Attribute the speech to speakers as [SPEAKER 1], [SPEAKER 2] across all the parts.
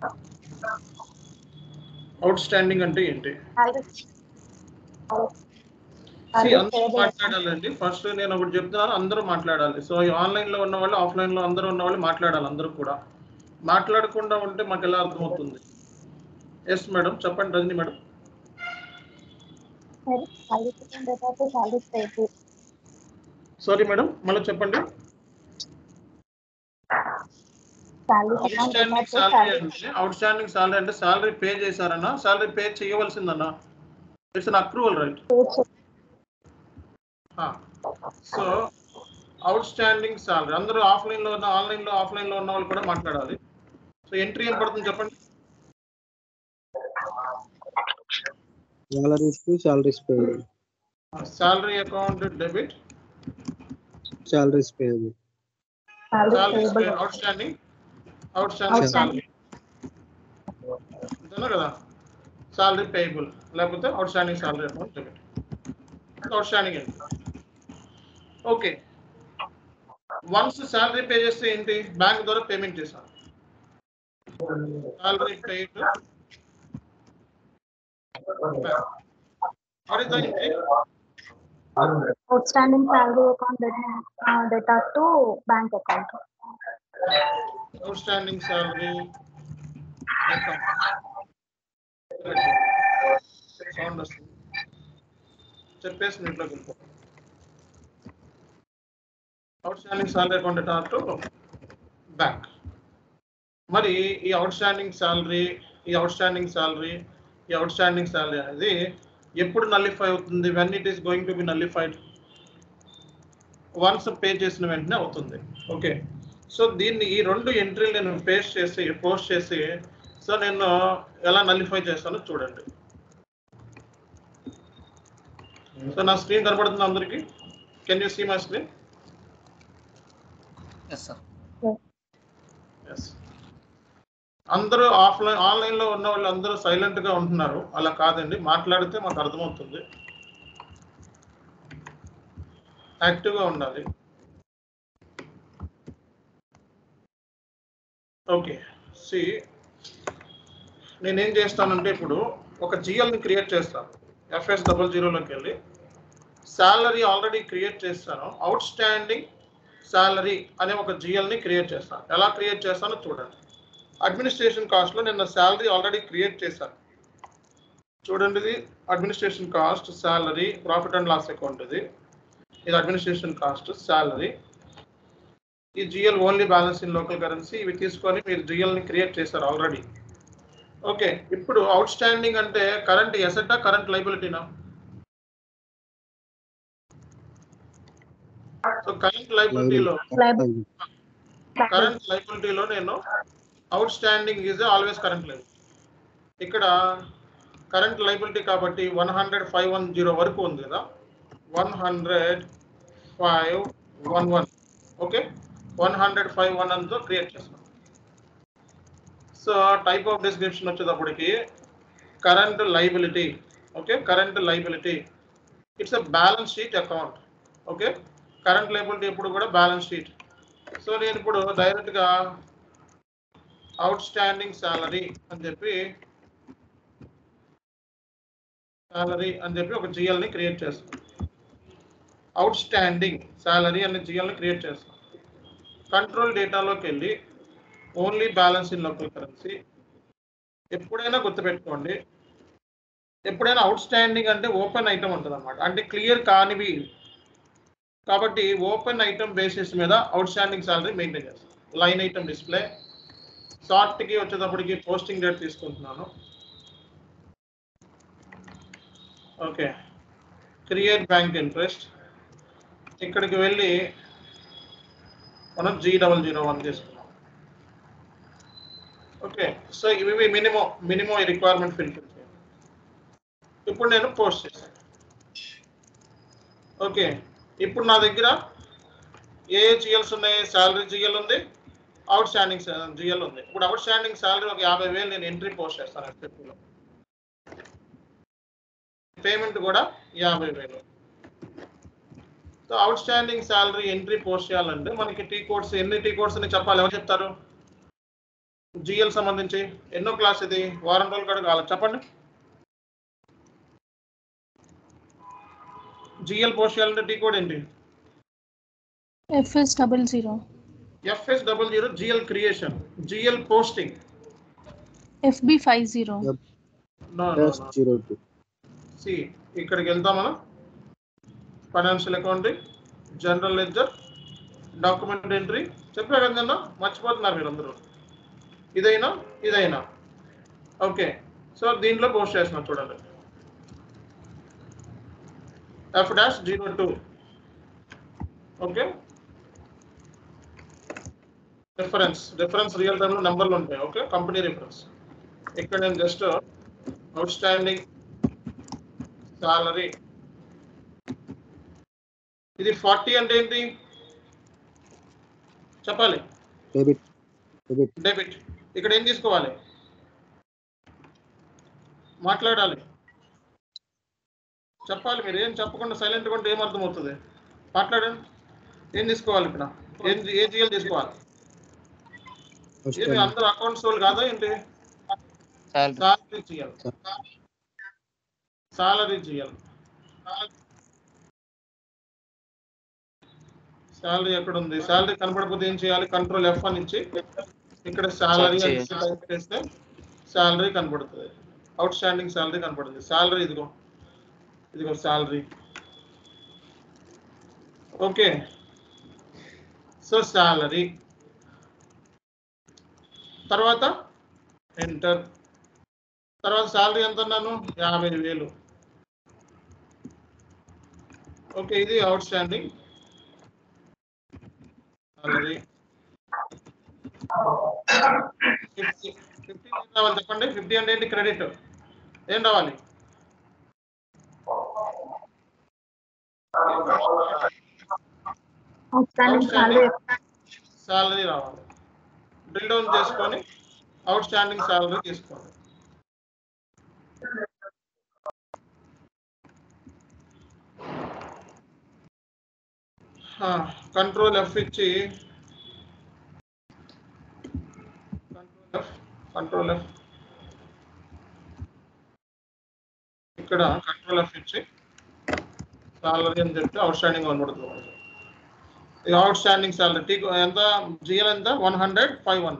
[SPEAKER 1] Out outstanding అంటే ఏంటి See, అందరూ మాట్లాడాలండి ఫస్ట్ నేను ఒకటి చెప్తున్నాను అందరూ మాట్లాడాలి సో ఈ ఆన్లైన్ లో ఉన్న వాళ్ళు ఆఫ్లైన్ లో అందరూ ఉన్న వాళ్ళు మాట్లాడాలి అందరూ కూడా మాట్లాడకుండా ఉంటే మాకు ఎలా అర్థమవుతుంది ఎస్ మేడం చెప్పండి రజని మేడం సారీ మేడం మళ్ళీ చెప్పండి అవుట్ స్టాండింగ్ సాలరీ అంటే అవుట్ స్టాండింగ్ సాలరీ అంటే సాలరీ పే చేశారన్నా సాలరీ పే చేయవలసిందన్నా it's un approval right so outstanding salary అందరూ ఆఫ్లైన్ లో ఉన్న ఆన్లైన్ లో ఆఫ్లైన్ లో ఉన్న వాళ్ళు కూడా మాట్లాడాలి సో ఎంట్రీ ఏం పడుతుంది చెప్పండి
[SPEAKER 2] salaries to salaries paid
[SPEAKER 1] salary account debit
[SPEAKER 2] salaries payable
[SPEAKER 1] salary outstanding outstanding salary అంతేనా కదా సాలరీ పేయబుల్ లేకపోతే outstanding salary account debit outstanding ఏంటి ఓకే వన్స్ సాలరీ పే చేస్తే ఏంటి బ్యాంక్ ద్వారా పేమెంట్ చేశాను salary paid What is the entry?
[SPEAKER 3] outstanding salary account that, uh, data to bank account.
[SPEAKER 1] Outstanding salary account. Sound వస్తుంది చెప్పేసి ఇంట్లోకి వెళ్ళిపో outstanding salary account data to bank మరి ఈ అవుట్ స్టాండింగ్ సాలరీ ఈ outstanding salary ఈ outstanding salary అనేది ఎప్పుడు నల్లిఫై అవుతుంది when it is going to be nullified once pay చేసిన వెంటనే అవుతుంది ఓకే సో దీన్ని ఈ రెండు ఎంట్రీలు నేను పేస్ట్ చేసి పోస్ట్ చేసి సో నేను ఎలా నల్లిఫై చేస్తానో చూడండి సో నా స్క్రీన్ కనబడుతుంది అందరికి can you see my screen
[SPEAKER 4] yes sir
[SPEAKER 1] yes అందరూ ఆఫ్లైన్ ఆన్లైన్ లో ఉన్న వాళ్ళు అందరూ సైలెంట్ గా ఉంటున్నారు అలా కాదండి మాట్లాడితే మాకు అర్థమవుతుంది యాక్టివ్ గా ఉండాలి ఓకే సి నేనేం చేస్తానంటే ఇప్పుడు ఒక జిఎల్ని క్రియేట్ చేస్తాను ఎఫ్ఎస్ డబల్ జీరోలోకి వెళ్ళి శాలరీ ఆల్రెడీ క్రియేట్ చేస్తాను అవుట్ స్టాండింగ్ శాలరీ అనే ఒక జిఎల్ని క్రియేట్ చేస్తాను ఎలా క్రియేట్ చేస్తానో చూడండి అడ్మినిస్ట్రేషన్ కాస్ట్లో నేను శాలరీ ఆల్రెడీ క్రియేట్ చేశాను చూడండి ఇది administration cost salary profit and loss account ఇది ఇది అడ్మినిస్ట్రేషన్ కాస్ట్ శాలరీ ఈ GL only balance in local currency ఇవి తీసుకొని మీరు జిఎల్ని క్రియేట్ చేశారు ఆల్రెడీ ఓకే ఇప్పుడు అవుట్ స్టాండింగ్ అంటే కరెంట్ ఎసెటా కరెంట్ లైబిలిటీనా సో కరెంట్ లైబిలిటీలో కరెంట్ లైబిలిటీలో నేను outstanding is always current liability ఇక్కడ కరెంట్ లైబిలిటీ కాబట్టి one hundred five one zero వరకు ఉంది కదా one hundred five one one okay one hundred five one అంతా క్రియేట్ చేస్తాం సో టైప్ ఆఫ్ డిస్క్రిప్షన్ వచ్చేటప్పటికి current liability okay current liability it's a balance sheet account okay current liability ఎప్పుడు కూడా balance sheet so నేను ఇప్పుడు డైరెక్ట్గా out outstanding salary అని చెప్పి సాలరీ అని చెప్పి ఒక జిఎల్ని క్రియేట్ చేస్తాం అవుట్ స్టాండింగ్ సాలరీ అనే జిఎల్ని క్రియేట్ చేస్తాం కంట్రోల్ డేటాలోకి వెళ్ళి only balance in local currency ఎప్పుడైనా గుర్తుపెట్టుకోండి ఎప్పుడైనా అవుట్ స్టాండింగ్ అంటే ఓపెన్ ఐటమ్ ఉంటుంది అనమాట అంటే క్లియర్ కానివి కాబట్టి ఓపెన్ ఐటమ్ బేసిస్ మీద అవుట్ స్టాండింగ్ సాలరీ మెయింటైన్ చేస్తాం లైన్ ఐటమ్ డిస్ప్లే షార్ట్కి వచ్చేటప్పటికి పోస్టింగ్ డేట్ తీసుకుంటున్నాను ఓకే క్రియేట్ బ్యాంక్ ఇంట్రెస్ట్ ఇక్కడికి వెళ్ళి మనం జీ డబల్ జీరో వన్ తీసుకున్నాం ఓకే సో ఇవి మినిమం మినిమం ఈ రిక్వైర్మెంట్ ఫిల్ఫిల్ చేయాలి ఇప్పుడు నేను పోస్ట్ చేశాను ఓకే ఇప్పుడు నా దగ్గర ఏ ఏ జిఎల్స్ ఉన్నాయి శాలరీ జిఎల్ ఉంది అవుట్ స్టాండింగ్ జిఎల్ ఉంది ఇప్పుడు అవుట్ స్టాండింగ్ శాలరీ ఒక యాభై వేలు నేను ఎంట్రీ పోస్ట్ చేస్తాను ఎస్ఎఫ్లో పేమెంట్ కూడా యాభై వేలు so outstanding salary entry post చేయాలంటే మనకి టీ కోడ్స్ ఎన్ని టీ కోడ్స్ అని చెప్పాలి ఎవరు చెప్తారు జిఎల్ సంబంధించి ఎన్నో క్లాస్ ఇది వారం రోజులు కూడా కావాలి చెప్పండి జిఎల్ పోస్ట్ చేయాలంటే టీ కోడ్ ఏంటి
[SPEAKER 4] FS double zero
[SPEAKER 1] FS double zero GL creation GL posting
[SPEAKER 4] FB five zero
[SPEAKER 2] S zero two
[SPEAKER 1] C ఇక్కడికి వెళ్తాం మనం financial accounting general ledger document entry చెప్పా కదన్నా మర్చిపోతున్నారు మీరు అందరూ ఇదైనా ఇదైనా ఓకే సో దీంట్లో పోస్ట్ చేస్తున్నాం చూడండి F dash zero two okay reference reference real టైంలో నెంబర్లు ఉంటాయి ఓకే కంపెనీ రిఫరెన్స్ ఇక్కడ నేను జస్ట్ అవుట్ స్టాండింగ్ సాలరీ ఇది ఫార్టీ అంటే ఏంటి చెప్పాలి
[SPEAKER 2] డెబిట్ డెబిట్
[SPEAKER 1] డెబిట్ ఇక్కడ ఏం తీసుకోవాలి మాట్లాడాలి చెప్పాలి మీరు ఏం చెప్పకుండా సైలెంట్గా ఉంటే ఏం అర్థమవుతుంది మాట్లాడండి ఏం తీసుకోవాలి ఇక్కడ ఏం ఏ జిఎల్ తీసుకోవాలి ఏంటి అందరు అకౌంట్స్ వాళ్ళు కాదా ఏంటి salary GL salary GL salary ఎక్కడ ఉంది సాలరీ కనపడకపోతే ఏం చేయాలి కంట్రోల్ ఎఫ్ అని ఇచ్చి ఇక్కడ సాలరీ
[SPEAKER 5] Search
[SPEAKER 1] అని టైప్ చేస్తే సాలరీ కనపడుతుంది అవుట్ స్టాండింగ్ సాలరీ కనపడుతుంది సాలరీ ఇదిగో ఇదిగో సాలరీ ఓకే సో సాలరీ తర్వాత ఎంటర్ తర్వాత సాలరీ ఎంత అన్నాను యాభై వేలు ఓకే ఇది outstanding salary fifty fifty ఏం రావాలి చెప్పండి ఫిఫ్టీ అంటే ఏంటి క్రెడిట్ ఏం రావాలి
[SPEAKER 3] outstanding salary
[SPEAKER 1] సాలరీ రావాలి బిల్ డౌన్ చేసుకొని అవుట్ స్టాండింగ్ సాలరీ తీసుకోండి కంట్రోల్ ఎఫ్ ఇచ్చి కంట్రోల్ ఎఫ్ కంట్రోల్ ఎఫ్ ఇక్కడ కంట్రోల్ ఎఫ్ ఇచ్చి సాలరీ అని చెప్పి అవుట్ స్టాండింగ్ కనబడుతుంది మనకి. ఈ అవుట్ స్టాండింగ్ సాలరీ టీ ఎంత జిఎల్ ఎంత one hundred five one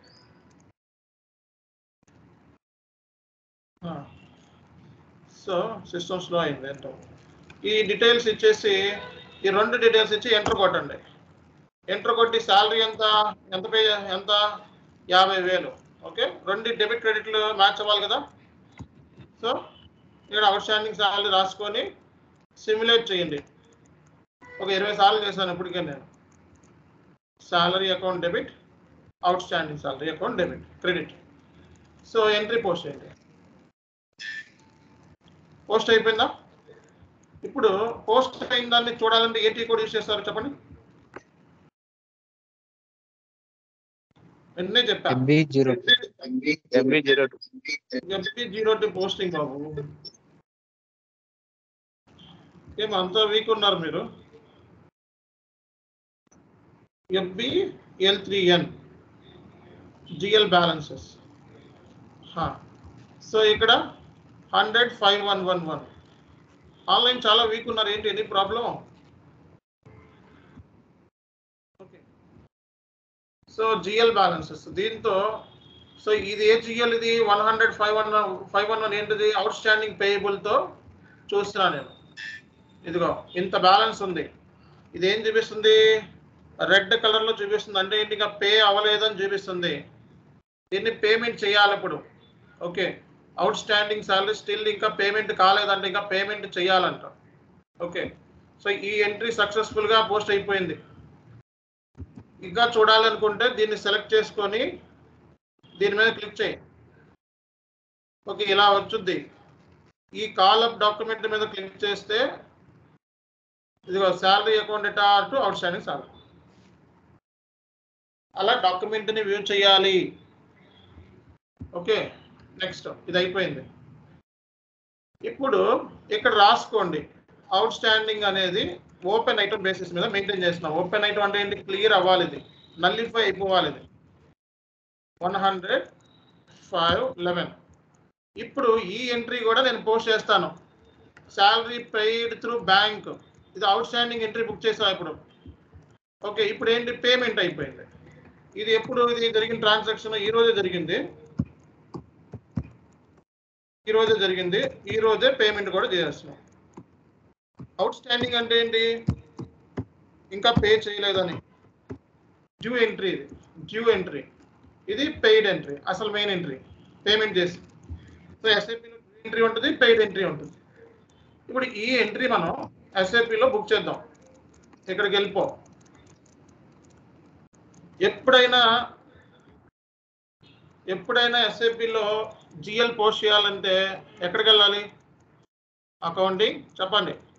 [SPEAKER 1] so system slow అయింది ఏంటో ఈ డీటెయిల్స్ ఇచ్చేసి ఈ రెండు డీటెయిల్స్ ఇచ్చి ఎంటర్ కొట్టండి ఎంటర్ కొట్టి శాలరీ ఎంత ఎంత పే ఎంత యాభై వేలు ఓకే రెండు డెబిట్ క్రెడిట్లు మ్యాచ్ అవ్వాలి కదా సో ఇక్కడ అవుట్ స్టాండింగ్ శాలరీ రాసుకొని సిమ్యులేట్ చేయండి ఒక ఇరవై సార్లు చేశాను ఇప్పటికే నేను salary account debit outstanding salary account debit credit so entry post చేయండి పోస్ట్ అయిపోయిందా ఇప్పుడు పోస్ట్ అయిన దాన్ని చూడాలంటే ఏటీ కోడ్ యూస్ చేస్తారు చెప్పండి వెంటనే చెప్పా
[SPEAKER 5] MB zero MB zero two
[SPEAKER 1] MP zero two posting బాబు ఏం అంత వీక్ ఉన్నారు మీరు FB L three N GL balances so ఇక్కడ hundred five one one one online చాలా వీక్ ఉన్నారు ఏంటి any problem okay so GL balances దీంతో సో ఇది ఏ జిఎల్ ఇది one hundred five one five one one ఏంటిది అవుట్ స్టాండింగ్ పేయబుల్తో చూస్తున్నా నేను ఇదిగో ఇంత బ్యాలెన్స్ ఉంది ఇది ఏం చూపిస్తుంది రెడ్ కలర్లో చూపిస్తుంది అంటే ఏంటి ఇంకా పే అవ్వలేదని చూపిస్తుంది దీన్ని పేమెంట్ చేయాలి ఇప్పుడు okay outstanding salary still ఇంకా పేమెంట్ కాలేదంటే ఇంకా పేమెంట్ చేయాలంట ఓకే సో ఈ ఎంట్రీ సక్సెస్ఫుల్గా పోస్ట్ అయిపోయింది ఇంకా చూడాలనుకుంటే దీన్ని సెలెక్ట్ చేసుకొని దీని మీద క్లిక్ చేయి ఓకే ఇలా వచ్చుద్ది ఈ కాలప్ డాక్యుమెంట్ మీద క్లిక్ చేస్తే ఇదిగో salary account data to outstanding salary అలా డాక్యుమెంట్ని వ్యూ చేయాలి ఓకే నెక్స్ట్ ఇది అయిపోయింది ఇప్పుడు ఇక్కడ రాసుకోండి అవుట్ స్టాండింగ్ అనేది ఓపెన్ ఐటమ్ బేసిస్ మీద మెయింటైన్ చేస్తున్నాం ఓపెన్ ఐటమ్ అంటే ఏంటి క్లియర్ అవ్వాలి ఇది నల్లిఫై అయిపోవాలి ఇది వన్ హండ్రెడ్ ఫైవ్ లెవెన్ ఇప్పుడు ఈ ఎంట్రీ కూడా నేను పోస్ట్ చేస్తాను శాలరీ పెయిడ్ త్రూ బ్యాంక్ ఇది అవుట్ స్టాండింగ్ ఎంట్రీ బుక్ చేసాం ఇప్పుడు ఓకే ఇప్పుడు ఏంటి పేమెంట్ అయిపోయింది ఇది ఎప్పుడు ఇది జరిగిన ట్రాన్సాక్షన్ ఈ రోజే జరిగింది ఈ రోజే జరిగింది ఈ రోజే పేమెంట్ కూడా చేసేస్తున్నాం అవుట్ స్టాండింగ్ అంటే ఏంటి ఇంకా పే చేయలేదని డ్యూ ఎంట్రీ ఇది డ్యూ ఎంట్రీ ఇది పెయిడ్ ఎంట్రీ అసలు మెయిన్ ఎంట్రీ పేమెంట్ చేసి సో ఎస్ఐపిలో ఎంట్రీ ఉంటుంది పెయిడ్ ఎంట్రీ ఉంటుంది ఇప్పుడు ఈ ఎంట్రీ మనం ఎస్ఐపిలో బుక్ చేద్దాం ఇక్కడికి వెళ్ళిపో ఎప్పుడైనా ఎప్పుడైనా ఎస్ఐపిలో జిఎల్ పోస్ట్ చేయాలంటే ఎక్కడికి వెళ్ళాలి అకౌంటింగ్ చెప్పండి